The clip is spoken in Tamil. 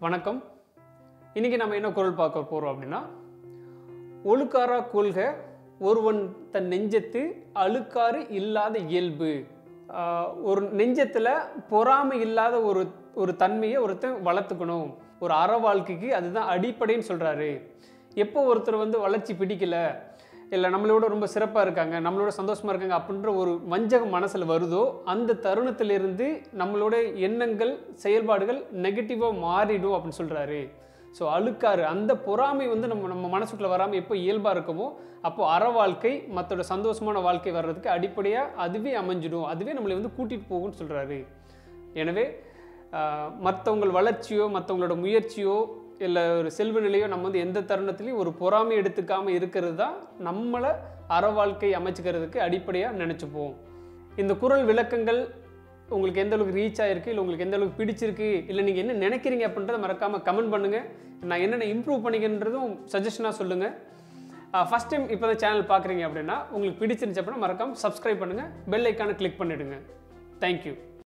வணக்கம் இன்னைக்கு நம்ம என்ன குரல் பார்க்க போகிறோம் அப்படின்னா ஒழுக்காரா கொள்க ஒருவன் தன் நெஞ்சத்து அழுக்காறு இல்லாத இயல்பு ஆஹ் ஒரு நெஞ்சத்தில் பொறாமை இல்லாத ஒரு ஒரு தன்மையை ஒருத்தன் வளர்த்துக்கணும் ஒரு அற வாழ்க்கைக்கு அதுதான் அடிப்படைன்னு சொல்கிறாரு எப்போ ஒருத்தர் வந்து வளர்ச்சி பிடிக்கல இல்லை நம்மளோட ரொம்ப சிறப்பாக இருக்காங்க நம்மளோட சந்தோஷமாக இருக்காங்க அப்படின்ற ஒரு வஞ்சகம் மனசில் வருதோ அந்த தருணத்திலிருந்து நம்மளோட எண்ணங்கள் செயல்பாடுகள் நெகட்டிவாக மாறிடும் அப்படின்னு சொல்கிறாரு ஸோ அழுக்காறு அந்த பொறாமை வந்து நம்ம நம்ம மனசுக்குள்ளே வராமல் எப்போ இயல்பாக இருக்குமோ அப்போ அற வாழ்க்கை மற்றோட சந்தோஷமான வாழ்க்கை வர்றதுக்கு அடிப்படையாக அதுவே அமைஞ்சிடும் அதுவே நம்மளை வந்து கூட்டிகிட்டு போகும்னு சொல்கிறாரு எனவே மற்றவங்கள் வளர்ச்சியோ மற்றவங்களோட முயற்சியோ இல்லை ஒரு செல்வ நிலையோ நம்ம வந்து எந்த தருணத்துலையும் ஒரு பொறாமை எடுத்துக்காமல் இருக்கிறது தான் நம்மளை அற வாழ்க்கை அமைச்சுக்கிறதுக்கு அடிப்படையாக நினச்சிப்போம் இந்த குரல் விளக்கங்கள் உங்களுக்கு எந்த அளவுக்கு ரீச் ஆயிருக்கு இல்லை உங்களுக்கு எந்த அளவுக்கு பிடிச்சிருக்கு இல்லை நீங்கள் என்ன நினைக்கிறீங்க அப்படின்றத மறக்காமல் கமெண்ட் பண்ணுங்கள் நான் என்னென்ன இம்ப்ரூவ் பண்ணிக்கிறன்றதும் சஜஷனாக சொல்லுங்கள் ஃபஸ்ட் டைம் இப்போ தான் சேனல் பார்க்குறீங்க அப்படின்னா உங்களுக்கு பிடிச்சிருந்துச்சு அப்படின்னா மறக்காமல் சப்ஸ்கிரைப் பண்ணுங்கள் பெல் ஐக்கானை கிளிக் பண்ணிவிடுங்க தேங்க்யூ